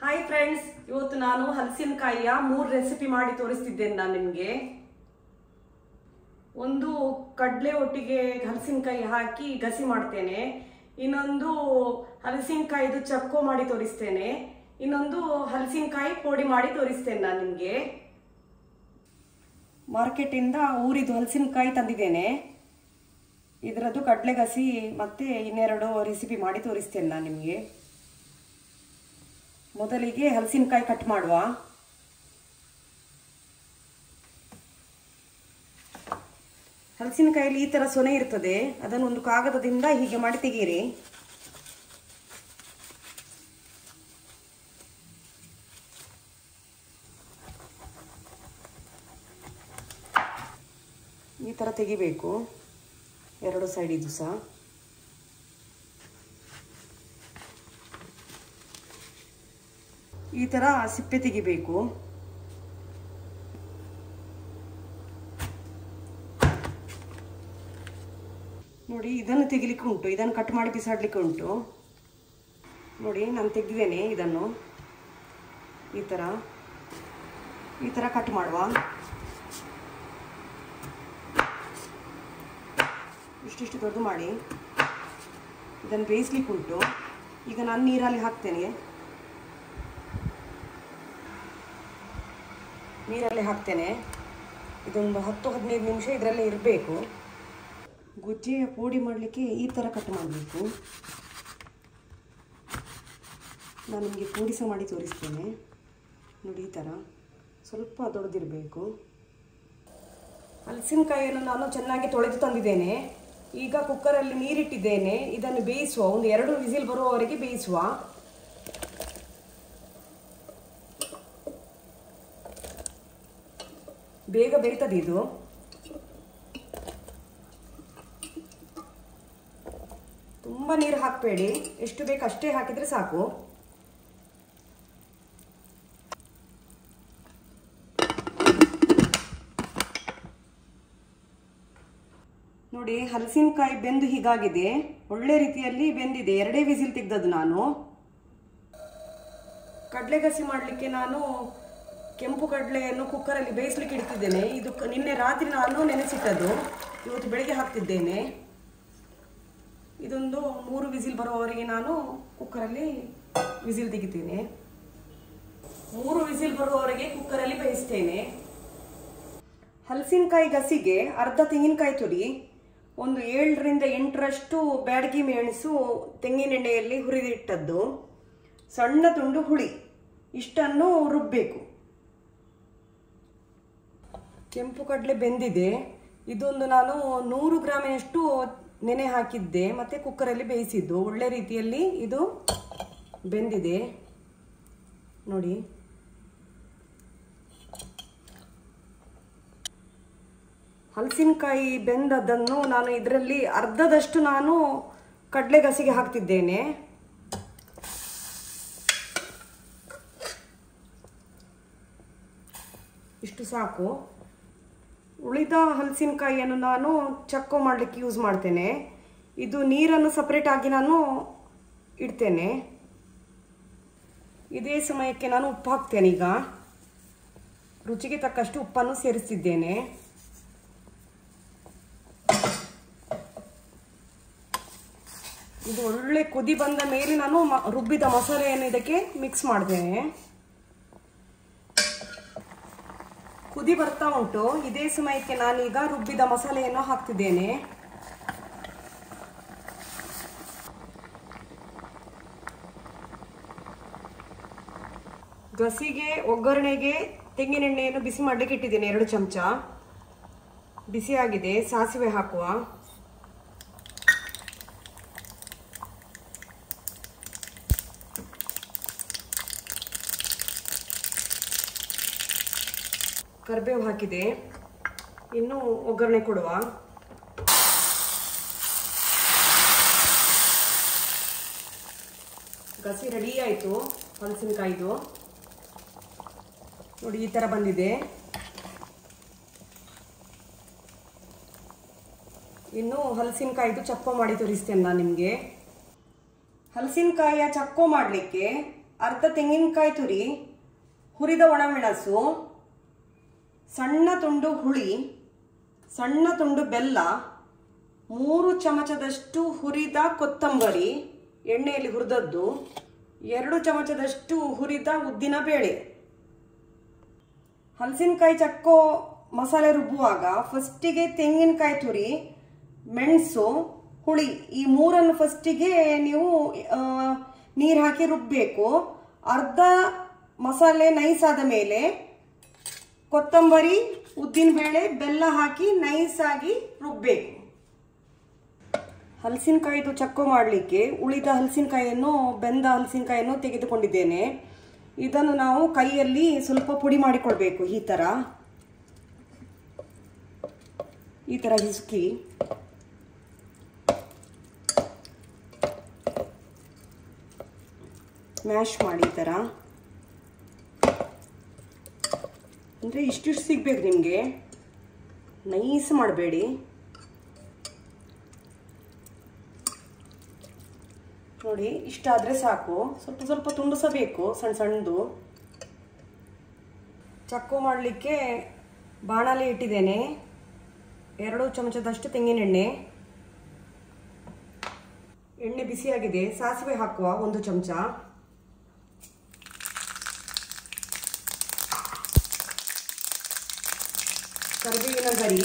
hi friends ಇವತ್ತು ನಾನು ಹಲಸಿನಕಾಯಿಯ ಮೂರು ರೆಸಿಪಿ ಮಾಡಿ ತೋರಿಸ್ತಿದ್ದೇನೆ ನಾನು ನಿಮಗೆ ಒಂದು ಕಡಲೆ ಒಟ್ಟಿಗೆ ಹಲಸಿನಕಾಯಿ ಹಾಕಿ ಗಸಿ ಮಾಡ್ತೇನೆ ಇನ್ನೊಂದು ಹಲಸಿನಕಾಯಿದು ಚಕ್ಕೋ ಮಾಡಿ ತೋರಿಸ್ತೇನೆ ಇನ್ನೊಂದು ಹಲಸಿನಕಾಯಿ ಪೋಡಿ ಮಾಡಿ ತೋರಿಸ್ತೇನೆ ನಾನು ನಿಮಗೆ ಮಾರ್ಕೆಟಿಂದ ಊರಿದು ಹಲಸಿನಕಾಯಿ ತಂದಿದ್ದೇನೆ ಇದರದ್ದು ಕಡಲೆ ಗಸಿ ಮತ್ತೆ ಇನ್ನೆರಡು ರೆಸಿಪಿ ಮಾಡಿ ತೋರಿಸ್ತೇನೆ ನಾನು ನಿಮಗೆ ಮೊದಲಿಗೆ ಹಲಸಿನಕಾಯಿ ಕಟ್ ಮಾಡುವ ಹಲಸಿನಕಾಯಲ್ಲಿ ಈ ತರ ಸೊನೆ ಇರ್ತದೆ ಅದನ್ನು ಒಂದು ಕಾಗದದಿಂದ ಹೀಗೆ ಮಾಡಿ ತೆಗೀರಿ ಈ ತರ ತೆಗಿಬೇಕು ಎರಡು ಸೈಡ್ ಇದು ಸಹ ಈ ತರ ಸಿಪ್ಪೆ ತೆಗಿಬೇಕು ನೋಡಿ ಇದನ್ನು ತೆಗಿಲಿಕ್ಕೆ ಉಂಟು ಇದನ್ನು ಕಟ್ ಮಾಡಿ ಬಿಸಾಡ್ಲಿಕ್ಕೆ ಉಂಟು ನೋಡಿ ನಾನು ತೆಗೆದಿದ್ದೇನೆ ಇದನ್ನು ಈ ಥರ ಈ ಥರ ಕಟ್ ಮಾಡುವ ಇಷ್ಟಿಷ್ಟು ದೊಡ್ಡದು ಮಾಡಿ ಇದನ್ನು ಬೇಯಿಸ್ಲಿಕ್ಕೆ ಉಂಟು ಈಗ ನಾನು ನೀರಲ್ಲಿ ಹಾಕ್ತೇನೆ ನೀರಲ್ಲಿ ಹಾಕ್ತೇನೆ ಇದೊಂದು ಹತ್ತು ಹದಿನೈದು ನಿಮಿಷ ಇದರಲ್ಲೇ ಇರಬೇಕು ಗುಜ್ಜೆಯ ಪೋಡಿ ಮಾಡಲಿಕ್ಕೆ ಈ ಥರ ಕಟ್ ಮಾಡಬೇಕು ನಾನು ನಿಮಗೆ ಪೋಡಿ ಸಹ ಮಾಡಿ ತೋರಿಸ್ತೇನೆ ನೋಡಿ ಈ ಥರ ಸ್ವಲ್ಪ ದೊಡ್ಡದಿರಬೇಕು ಹಲಸಿನಕಾಯಿಯನ್ನು ನಾನು ಚೆನ್ನಾಗಿ ತೊಳೆದು ತಂದಿದ್ದೇನೆ ಈಗ ಕುಕ್ಕರಲ್ಲಿ ನೀರಿಟ್ಟಿದ್ದೇನೆ ಇದನ್ನು ಬೇಯಿಸುವ ಒಂದು ಎರಡು ವಿಸಿಲ್ ಬರುವವರೆಗೆ ಬೇಯಿಸುವ ಬೇಗ ಬೇಯ್ತದೆ ಇದು ತುಂಬ ನೀರು ಹಾಕಬೇಡಿ ಎಷ್ಟು ಬೇಕು ಅಷ್ಟೇ ಹಾಕಿದರೆ ಸಾಕು ನೋಡಿ ಹಲಸಿನಕಾಯಿ ಬೆಂದು ಹೀಗಾಗಿದೆ ಒಳ್ಳೆ ರೀತಿಯಲ್ಲಿ ಬೆಂದಿದೆ ಎರಡೇ ವಿಸಿಲ್ ತೆಗ್ದದ್ದು ನಾನು ಕಡಲೆ ಗಸಿ ಮಾಡಲಿಕ್ಕೆ ನಾನು ಕೆಂಪು ಕಡಲೆಯನ್ನು ಕುಕ್ಕರಲ್ಲಿ ಬೇಯಿಸ್ಲಿಕ್ಕೆ ಇಡ್ತಿದ್ದೇನೆ ಇದು ನಿನ್ನೆ ರಾತ್ರಿ ನಾನು ನೆನೆಸಿಟ್ಟದ್ದು ಇವತ್ತು ಬೆಳಿಗ್ಗೆ ಹಾಕ್ತಿದ್ದೇನೆ ಇದೊಂದು ಮೂರು ವಿಸಿಲ್ ಬರುವವರೆಗೆ ನಾನು ಕುಕ್ಕರಲ್ಲಿ ವಿಸಿಲ್ ತೆಗಿತೇನೆ ಮೂರು ವಿಸಿಲ್ ಬರುವವರೆಗೆ ಕುಕ್ಕರಲ್ಲಿ ಬೇಯಿಸ್ತೇನೆ ಹಲಸಿನಕಾಯಿ ಗಸಿಗೆ ಅರ್ಧ ತೆಂಗಿನಕಾಯಿ ತುರಿ ಒಂದು ಏಳರಿಂದ ಎಂಟರಷ್ಟು ಬ್ಯಾಡಗಿ ಮೆಣಸು ತೆಂಗಿನೆಣ್ಣೆಯಲ್ಲಿ ಹುರಿದಿಟ್ಟದ್ದು ಸಣ್ಣ ತುಂಡು ಹುಳಿ ಇಷ್ಟನ್ನು ರುಬ್ಬಬೇಕು ಕೆಂಪು ಕಡಲೆ ಬೆಂದಿದೆ ಇದೊಂದು ನಾನು ನೂರು ಗ್ರಾಮಿನಷ್ಟು ನೆನೆ ಹಾಕಿದ್ದೆ ಮತ್ತೆ ಕುಕ್ಕರಲ್ಲಿ ಬೇಯಿಸಿದ್ದು ಒಳ್ಳೆ ರೀತಿಯಲ್ಲಿ ಇದು ಬೆಂದಿದೆ ನೋಡಿ ಹಲಸಿನಕಾಯಿ ಬೆಂದದ್ದನ್ನು ನಾನು ಇದರಲ್ಲಿ ಅರ್ಧದಷ್ಟು ನಾನು ಕಡಲೆ ಗಸಿಗೆ ಹಾಕ್ತಿದ್ದೇನೆ ಇಷ್ಟು ಸಾಕು ಉಳಿದ ಹಲಸಿನಕಾಯಿಯನ್ನು ನಾನು ಚಕ್ಕೋ ಮಾಡಲಿಕ್ಕೆ ಯೂಸ್ ಮಾಡ್ತೇನೆ ಇದು ನೀರನ್ನು ಸಪ್ರೇಟ್ ಆಗಿ ನಾನು ಇಡ್ತೇನೆ ಇದೇ ಸಮಯಕ್ಕೆ ನಾನು ಉಪ್ಪು ಹಾಕ್ತೇನೆ ಈಗ ರುಚಿಗೆ ತಕ್ಕಷ್ಟು ಉಪ್ಪನ್ನು ಸೇರಿಸ್ತಿದ್ದೇನೆ ಇದು ಒಳ್ಳೆ ಕುದಿ ಬಂದ ಮೇಲೆ ನಾನು ರುಬ್ಬಿದ ಮಸಾಲೆಯನ್ನು ಇದಕ್ಕೆ ಮಿಕ್ಸ್ ಮಾಡ್ತೇನೆ ಕುದಿ ಬರ್ತಾ ಉಂಟು ಇದೇ ಸಮಯಕ್ಕೆ ನಾನೀಗ ರುಬ್ಬಿದ ಮಸಾಲೆಯನ್ನು ಹಾಕ್ತಿದ್ದೇನೆ ಗಸಿಗೆ ಒಗ್ಗರಣೆಗೆ ತೆಂಗಿನೆಣ್ಣೆಯನ್ನು ಬಿಸಿ ಮಾಡಲಿಕ್ಕೆ ಇಟ್ಟಿದ್ದೇನೆ ಎರಡು ಚಮಚ ಬಿಸಿಯಾಗಿದೆ ಸಾಸಿವೆ ಹಾಕುವ ಕರಿಬೇವು ಹಾಕಿದೆ ಇನ್ನು ಒಗ್ಗರಣೆ ಕೊಡುವ ಗಸಿ ರೆಡಿ ಆಯಿತು ಹಲಸಿನಕಾಯಿದು ನೋಡಿ ಈ ಥರ ಬಂದಿದೆ ಇನ್ನು ಹಲಸಿನಕಾಯಿದು ಚಕ್ಕೋ ಮಾಡಿ ತೋರಿಸ್ತೇನೆ ನಾನು ನಿಮಗೆ ಹಲಸಿನಕಾಯಿಯ ಚಕ್ಕೋ ಮಾಡಲಿಕ್ಕೆ ಅರ್ಧ ತೆಂಗಿನಕಾಯಿ ತುರಿ ಹುರಿದ ಒಣಮೆಣಸು ಸಣ್ಣ ತುಂಡು ಹುಳಿ ಸಣ್ಣ ತುಂಡು ಬೆಲ್ಲ ಮೂರು ಚಮಚದಷ್ಟು ಹುರಿದ ಕೊತ್ತಂಬರಿ ಎಣ್ಣೆಯಲ್ಲಿ ಹುರಿದದ್ದು ಎರಡು ಚಮಚದಷ್ಟು ಹುರಿದ ಉದ್ದಿನ ಬೇಳೆ ಹಲಸಿನಕಾಯಿ ಚಕ್ಕೋ ಮಸಾಲೆ ರುಬ್ಬುವಾಗ ಫಸ್ಟಿಗೆ ತೆಂಗಿನಕಾಯಿ ತುರಿ ಮೆಣಸು ಹುಳಿ ಈ ಮೂರನ್ನು ಫಸ್ಟಿಗೆ ನೀವು ನೀರು ಹಾಕಿ ರುಬ್ಬಬೇಕು ಅರ್ಧ ಮಸಾಲೆ ನೈಸ್ ಆದ ಮೇಲೆ ಕೊತ್ತಂಬರಿ ಉದ್ದಿನಬೇಳೆ ಬೆಲ್ಲ ಹಾಕಿ ನೈಸ್ ಆಗಿ ರುಬ್ಬಬೇಕು ಹಲಸಿನಕಾಯಿದು ಚಕ್ಕೋ ಮಾಡಲಿಕ್ಕೆ ಉಳಿದ ಹಲಸಿನಕಾಯಿಯನ್ನು ಬೆಂದ ಹಲಸಿನಕಾಯಿಯನ್ನು ತೆಗೆದುಕೊಂಡಿದ್ದೇನೆ ಇದನ್ನು ನಾವು ಕೈಯಲ್ಲಿ ಸ್ವಲ್ಪ ಪುಡಿ ಮಾಡಿಕೊಳ್ಬೇಕು ಈ ಥರ ಈ ಥರ ಹಿಸುಕಿ ಮ್ಯಾಶ್ ಮಾಡಿ ಈ ಥರ ಅಂದರೆ ಇಷ್ಟಿಷ್ಟು ಸಿಗ್ಬೇಕು ನಿಮಗೆ ನೈಸ್ ಮಾಡಬೇಡಿ ನೋಡಿ ಇಷ್ಟಾದರೆ ಸಾಕು ಸ್ವಲ್ಪ ಸ್ವಲ್ಪ ತುಂಡಿಸಬೇಕು ಸಣ್ಣ ಸಣ್ಣದು ಚಕ್ಕು ಮಾಡಲಿಕ್ಕೆ ಬಾಣಲೆ ಇಟ್ಟಿದ್ದೇನೆ ಎರಡು ಚಮಚದಷ್ಟು ತೆಂಗಿನೆಣ್ಣೆ ಎಣ್ಣೆ ಬಿಸಿಯಾಗಿದೆ ಸಾಸಿವೆ ಹಾಕುವ ಒಂದು ಚಮಚ ಕರಿಬೇವಿನ ಗರಿ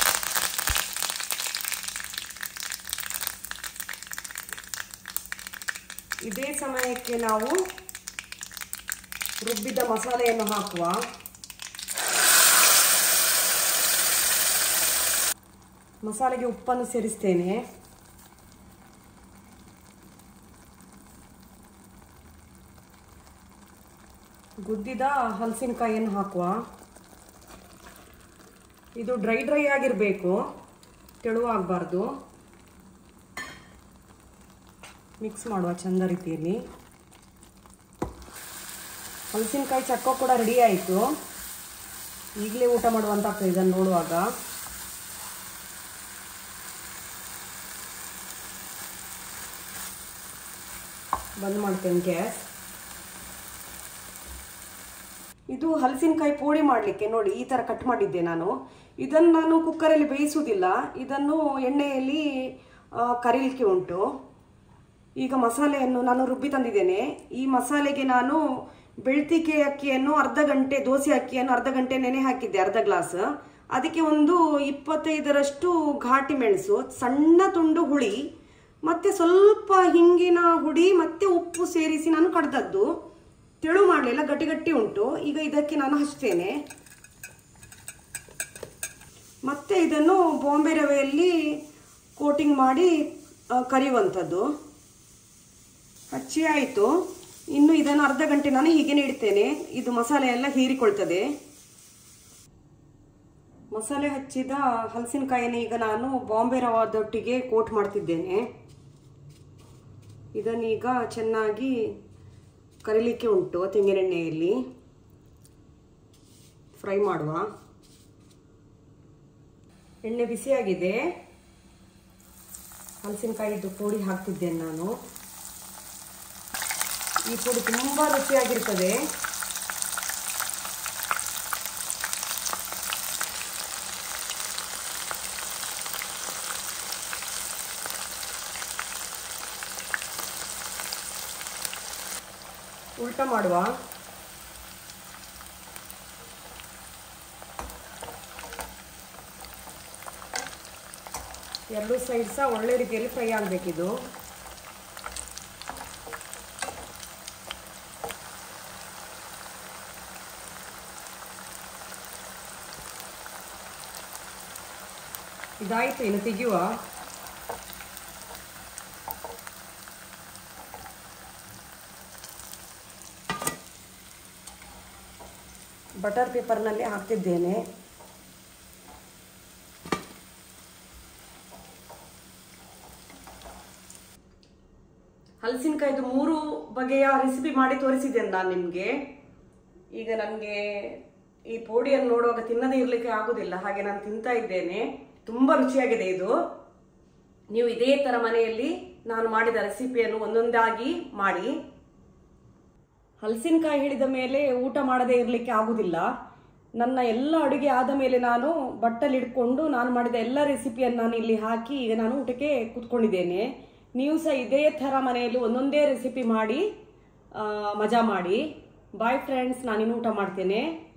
ಇದೇ ಸಮಯಕ್ಕೆ ನಾವು ರುಬ್ಬಿದ ಮಸಾಲೆಯನ್ನು ಹಾಕುವ ಮಸಾಲೆಗೆ ಉಪ್ಪನ್ನು ಸೇರಿಸ್ತೇನೆ ಗುದ್ದಿದ ಹಲಸಿನಕಾಯಿಯನ್ನು ಹಾಕುವ ಇದು ಡ್ರೈ ಡ್ರೈ ಆಗಿರಬೇಕು ತೆಳುವಾಗಬಾರ್ದು ಮಿಕ್ಸ್ ಮಾಡುವ ಚಂದ ರೀತಿಯಲ್ಲಿ ಹಲಸಿನಕಾಯಿ ಚಕ್ಕ ಕೂಡ ರೆಡಿ ಆಯಿತು ಈಗಲೇ ಊಟ ಮಾಡುವಂತ ಆಗ್ತದೆ ಇದನ್ನು ನೋಡುವಾಗ ಬಂದ್ ಮಾಡ್ತೇನೆ ಗ್ಯಾಸ್ ಇದು ಹಲಸಿನಕಾಯಿ ಪೋಡಿ ಮಾಡಲಿಕ್ಕೆ ನೋಡಿ ಈ ಥರ ಕಟ್ ಮಾಡಿದ್ದೆ ನಾನು ಇದನ್ನು ನಾನು ಕುಕ್ಕರಲ್ಲಿ ಬೇಯಿಸುವುದಿಲ್ಲ ಇದನ್ನು ಎಣ್ಣೆಯಲ್ಲಿ ಕರೀಲಿಕ್ಕೆ ಉಂಟು ಈಗ ಮಸಾಲೆಯನ್ನು ನಾನು ರುಬ್ಬಿ ತಂದಿದ್ದೇನೆ ಈ ಮಸಾಲೆಗೆ ನಾನು ಬೆಳ್ತಿಕೆ ಅಕ್ಕಿಯನ್ನು ಅರ್ಧ ಗಂಟೆ ದೋಸೆ ಅಕ್ಕಿಯನ್ನು ಅರ್ಧ ಗಂಟೆ ನೆನೆ ಹಾಕಿದ್ದೆ ಅರ್ಧ ಗ್ಲಾಸ್ ಅದಕ್ಕೆ ಒಂದು ಇಪ್ಪತ್ತೈದರಷ್ಟು ಘಾಟಿ ಮೆಣಸು ಸಣ್ಣ ತುಂಡು ಹುಳಿ ಮತ್ತೆ ಸ್ವಲ್ಪ ಹಿಂಗಿನ ಹುಡಿ ಮತ್ತೆ ಉಪ್ಪು ಸೇರಿಸಿ ನಾನು ಕಡ್ದದ್ದು ತೆಳು ಮಾಡಲಿಲ್ಲ ಗಟ್ಟಿ ಗಟ್ಟಿ ಉಂಟು ಈಗ ಇದಕ್ಕೆ ನಾನು ಹಚ್ತೇನೆ ಮತ್ತೆ ಇದನ್ನು ಬಾಂಬೆ ರವೆಯಲ್ಲಿ ಕೋಟಿಂಗ್ ಮಾಡಿ ಕರಿಯುವಂಥದ್ದು ಹಚ್ಚಿ ಆಯಿತು ಇನ್ನು ಇದನ್ನು ಅರ್ಧ ಗಂಟೆ ನಾನು ಹೀಗೆ ಇಡ್ತೇನೆ ಇದು ಮಸಾಲೆ ಎಲ್ಲ ಹೀರಿಕೊಳ್ತದೆ ಮಸಾಲೆ ಹಚ್ಚಿದ ಹಲಸಿನಕಾಯಿನ ಈಗ ನಾನು ಬಾಂಬೆ ರವಾದೊಟ್ಟಿಗೆ ಕೋಟ್ ಮಾಡ್ತಿದ್ದೇನೆ ಇದನ್ನೀಗ ಚೆನ್ನಾಗಿ ಕರಿಲಿಕ್ಕೆ ಉಂಟು ತೆಂಗಿನೆಣ್ಣೆಯಲ್ಲಿ ಫ್ರೈ ಮಾಡುವ ಎಣ್ಣೆ ಬಿಸಿಯಾಗಿದೆ ಹಲಸಿನಕಾಯಿದ್ದು ಪುಡಿ ಹಾಕ್ತಿದ್ದೇನೆ ನಾನು ಈ ಪುಡಿ ತುಂಬ ರುಚಿಯಾಗಿರ್ತದೆ ಉಲ್ಟ ಮಾಡುವ ಎರಡು ಸೈಡ್ ಸಹ ಒಳ್ಳೆ ರೀತಿಯಲ್ಲಿ ಫ್ರೈ ಆಗಬೇಕಿದು ಇದಾಯ್ತು ಇನ್ನು ತೆಗೆಯುವ ಬಟರ್ ಪೇಪರ್ನಲ್ಲಿ ಹಾಕ್ತಿದ್ದೇನೆ ಹಲಸಿನಕಾಯ್ದು ಮೂರು ಬಗೆಯ ರೆಸಿಪಿ ಮಾಡಿ ತೋರಿಸಿದ್ದೇನೆ ನಾನು ನಿಮಗೆ ಈಗ ನನಗೆ ಈ ಪೋಡಿಯನ್ನು ನೋಡುವಾಗ ತಿನ್ನದೇ ಇರಲಿಕ್ಕೆ ಆಗುದಿಲ್ಲ ಹಾಗೆ ನಾನು ತಿಂತಾ ಇದ್ದೇನೆ ತುಂಬ ರುಚಿಯಾಗಿದೆ ಇದು ನೀವು ಇದೇ ಥರ ಮನೆಯಲ್ಲಿ ನಾನು ಮಾಡಿದ ರೆಸಿಪಿಯನ್ನು ಒಂದೊಂದಾಗಿ ಮಾಡಿ ಹಲಸಿನಕಾಯಿ ಹಿಡಿದ ಮೇಲೆ ಊಟ ಮಾಡದೇ ಇರಲಿಕ್ಕೆ ಆಗುದಿಲ್ಲ ನನ್ನ ಎಲ್ಲ ಅಡುಗೆ ಆದ ಮೇಲೆ ನಾನು ಬಟ್ಟಲು ಇಟ್ಕೊಂಡು ನಾನು ಮಾಡಿದ ಎಲ್ಲ ರೆಸಿಪಿಯನ್ನು ನಾನು ಇಲ್ಲಿ ಹಾಕಿ ಈಗ ನಾನು ಊಟಕ್ಕೆ ಕೂತ್ಕೊಂಡಿದ್ದೇನೆ ನೀವು ಸಹ ಇದೇ ಥರ ಮನೆಯಲ್ಲಿ ಒಂದೊಂದೇ ರೆಸಿಪಿ ಮಾಡಿ ಆ, ಮಜಾ ಮಾಡಿ ಬಾಯ್ ಫ್ರೆಂಡ್ಸ್ ನಾನಿನ್ನು ಊಟ ಮಾಡ್ತೇನೆ